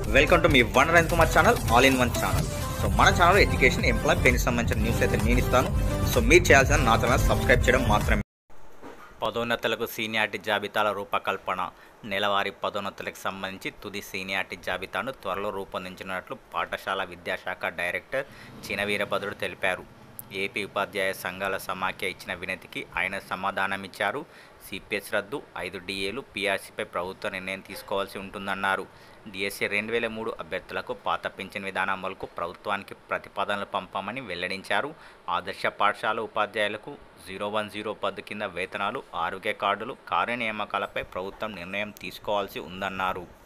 welcome to మీ వన్ రైన్ Kumar channel all in one channel so మన ఛానల్ ఎడ్యుకేషన్ ఎంప్లాయ్ పెన్కి సంబంధించిన న్యూస్ అయితే నేను ఇస్తాను సో మీరు చేయాల్సిన నా ఛానల్ సబ్స్క్రైబ్ చేయడం మాత్రమే పదోన్నతులకు సీనియారిటీ జాబితాల రూపకల్పన నెలవారీ పదోన్నతులకు సంబంధించి తుది సీనియారిటీ జాబితాను త్వరలో రూపొందించనున్నట్లు పాఠశాల విద్యాశాఖ డైరెక్టర్ చినవీరభద్రుడు తెలిపారు ఏపీ ఉపాధ్యాయ సంఘాల సమాఖ్య ఇచ్చిన వినతికి ఆయన సమాధానమిచ్చారు సిపిఎస్ రద్దు ఐదు డిఏలు పీఆర్సీపై ప్రభుత్వ నిర్ణయం తీసుకోవాల్సి ఉంటుందన్నారు డిఎస్సీ రెండు వేల మూడు అభ్యర్థులకు పాత పింఛన్ విధానం అమలుకు ప్రభుత్వానికి ప్రతిపాదనలు పంపామని వెల్లడించారు ఆదర్శ పాఠశాల ఉపాధ్యాయులకు జీరో వన్ జీరో పద్దు కింద వేతనాలు ఆరోగ్య కార్డులు కార్య నియామకాలపై ప్రభుత్వం నిర్ణయం తీసుకోవాల్సి ఉందన్నారు